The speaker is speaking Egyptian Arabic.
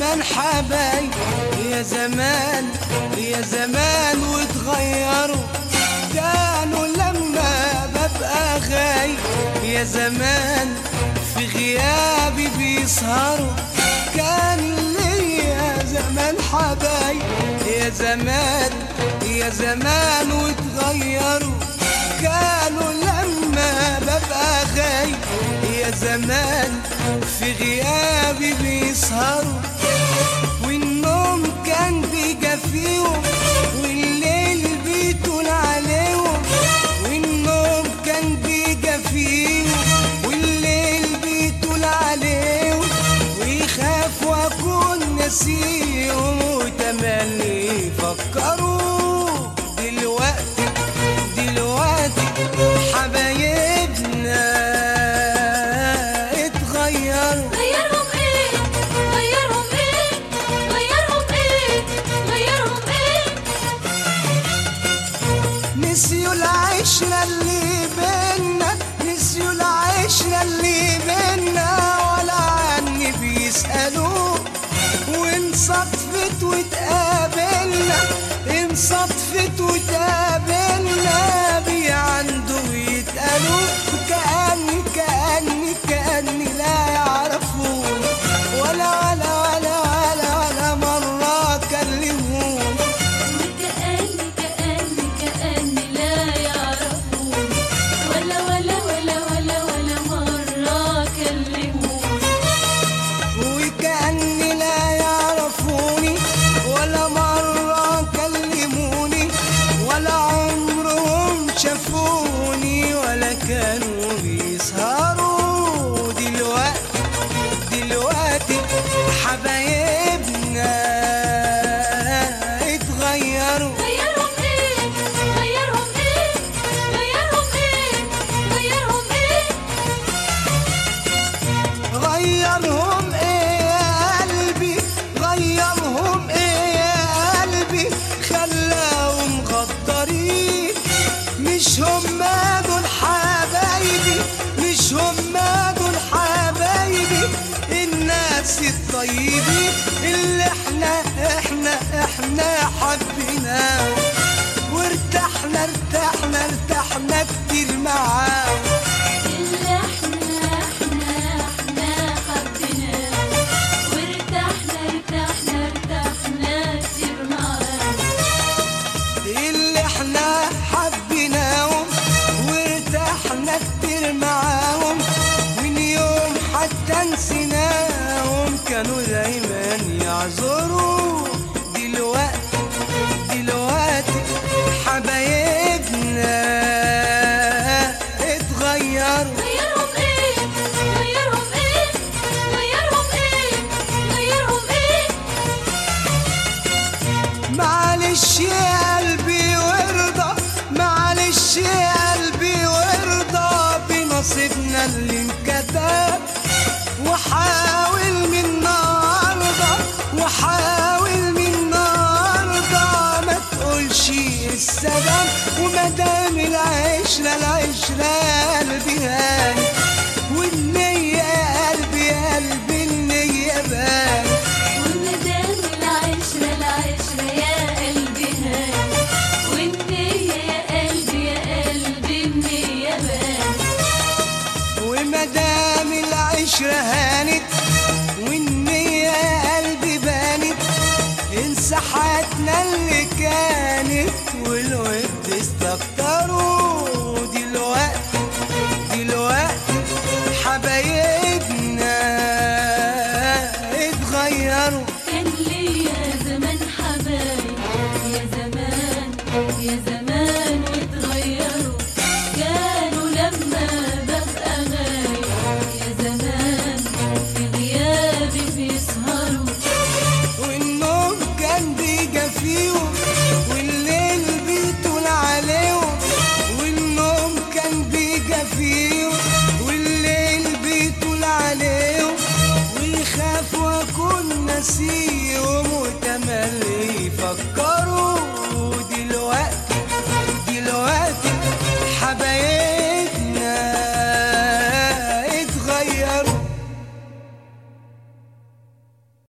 زمان حبايب يا زمان يا زمان وتغيروا كانوا لما ببقى غايب يا زمان في غيابي بيسهروا كان ليا زمان حبايب يا زمان يا زمان وتغيروا كانوا لما ببقى غايب يا زمان في غيابي بيسهروا والنوم كان بيجفيهم والليل بيطول عليهم والنوم كان بيجفيهم والليل بيطول عليهم ويخافوا اكون نسيهم وتملي يفكروا دلوقتي دلوقتي حبايبنا اتغيروا غيرهم ايه غيرهم ايه غيرهم ايه غيرهم ايه نسيوا العشرة اللي بينا نسيوا العشرة اللي بينا ولا عني بيسألوا وإن صدفت وتقابلنا إن صدفت وتقابلنا بيعندوا يتقالوا كأني كأني كأني لا يعرفون ولا ولا ولا ولا ولا مرة كلموني كأني كأني كأني لا يعرفون ولا ولا ولا ولا ولا مرة كلموني وكأني لا يعرفوني ولا مرة كلموني ولا عمرهم شافوني ولا كانوا بيسهروا دلوقتي دلوقتي حبايبنا اتغيروا غيرهم ايه غيرهم ايه غيرهم ايه غيرهم ايه غيرهم ايه يا قلبي غيرهم ايه يا قلبي خلاهم غدارين مش هم دول حبايبي مش هم دول حبايبي الناس الطيبين اللي احنا احنا احنا حبيناهم وارتحنا ارتحنا ارتحنا كتير معاهم اللي احنا احنا احنا حبيناه وارتحنا ارتحنا ارتحنا كتير معاه اللي احنا حبيناهم وارتحنا كتير معاهم من يوم حتى نسيناهم كانوا دايما يعذروا دلوقتي دلوقتي حبايبنا اتغيروا غيرهم ايه غيرهم ايه غيرهم ايه غيرهم ايه معلش يا قلبي وارضى معلش يا قلبي وارضى بنصيبنا اللي انكتب وحاول من النهارده وحاول من النهارده ما تقولش السبب وما دام العشره العشره يا قلبي هاني والنيه يا قلبي يا قلبي النيه باني والمدام العشرة العشرة يا قلبي هان والنية يا قلبي يا قلبي النية بان وما دام العشرة هانت والنية يا قلبي بانت انسى حياتنا اللي كانت والود استكتروا